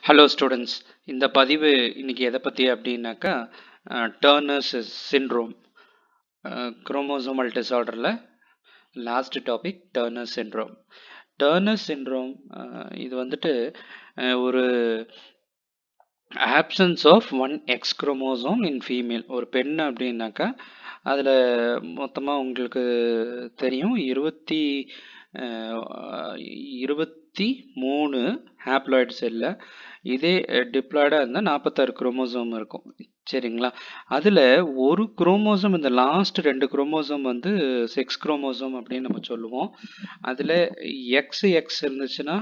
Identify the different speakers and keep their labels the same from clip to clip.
Speaker 1: hello students இந்த பதிவு இன்னைக்கு எதை பற்றி அப்படின்னாக்கா டர்னர்ஸ் சிண்ட்ரோம் குரோமோசோமல் டிசார்டரில் last topic Turner syndrome Turner syndrome இது வந்துட்டு அஹ், ஒரு absence of one X chromosome in female ஒரு பெண் அப்படின்னாக்கா அதில் மொத்தமாக உங்களுக்கு தெரியும் இருபத்தி அஹ், இருபத்தி மூணு ஹாப்ளாய்டு செல்லில் இதே டிப்ளாய்டாக இருந்தால் நாற்பத்தாறு குரோமோசோம் இருக்கும் சரிங்களா அதில் ஒரு குரோமோசோம் இந்த லாஸ்ட் ரெண்டு குரோமோசோம் வந்து செக்ஸ் குரோமோசோம் அப்படின்னு நம்ம சொல்லுவோம் அதில் எக்ஸ் எக்ஸ் இருந்துச்சுன்னா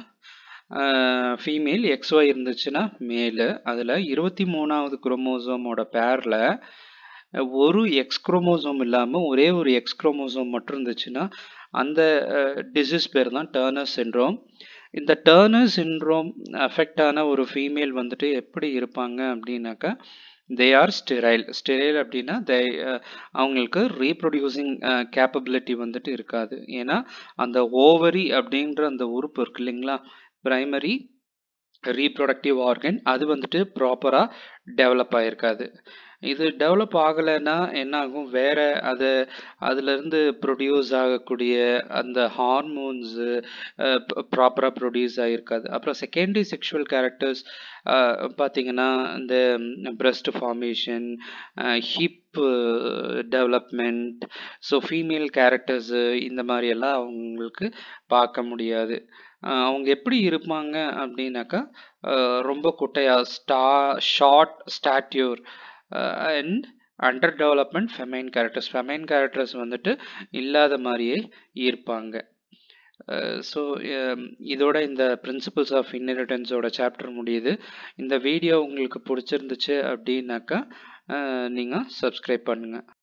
Speaker 1: ஃபீமேல் எக்ஸ்ஒய் இருந்துச்சுன்னா மேலு அதில் இருபத்தி மூணாவது குரோமோசோமோட பேரில் ஒரு எக்ஸ் குரோமோசோம் இல்லாமல் ஒரே ஒரு எக்ஸ் குரோமோசோம் மட்டும் இருந்துச்சுன்னா அந்த டிசீஸ் பேர் தான் டர்னர் சிண்ட்ரோம் இந்த டர்னர் சிண்ட்ரோம் அஃபெக்ட் ஆன ஒரு ஃபீமேல் வந்துட்டு எப்படி இருப்பாங்க அப்படின்னாக்கா தே ஆர் ஸ்டெரைல் ஸ்டெரைல் அப்படின்னா தே அவங்களுக்கு ரீப்ரொடியூசிங் கேப்பபிலிட்டி வந்துட்டு இருக்காது ஏன்னா அந்த ஓவரி அப்படின்ற அந்த உறுப்பு இருக்கு இல்லைங்களா பிரைமரி ரீப்ரொடக்டிவ் ஆர்கன் அது வந்துட்டு ப்ராப்பராக டெவலப் ஆகிருக்காது இது டெவலப் ஆகலைன்னா என்ன ஆகும் வேற அது அதுலேருந்து ப்ரொடியூஸ் ஆகக்கூடிய அந்த ஹார்மோன்ஸு ப்ராப்பராக ப்ரொடியூஸ் ஆகிருக்காது அப்புறம் செகண்டரி செக்ஷுவல் கேரக்டர்ஸ் பார்த்தீங்கன்னா இந்த breast formation hip development so female characters இந்த மாதிரியெல்லாம் அவங்களுக்கு பார்க்க முடியாது அஹ் அவங்க எப்படி இருப்பாங்க அப்படின்னாக்கா அஹ் ரொம்ப குட்டையா ஸ்டா short stature and under development feminine characters feminine characters வந்துட்டு இல்லாத மாதிரியே இருப்பாங்க ஸோ இதோட இந்த பிரின்சிபல்ஸ் ஆஃப் இன்ஹெரிட்டன்ஸோட சாப்டர் முடியுது இந்த வீடியோ உங்களுக்கு பிடிச்சிருந்துச்சு அப்படின்னாக்கா நீங்கள் சப்ஸ்கிரைப் பண்ணுங்கள்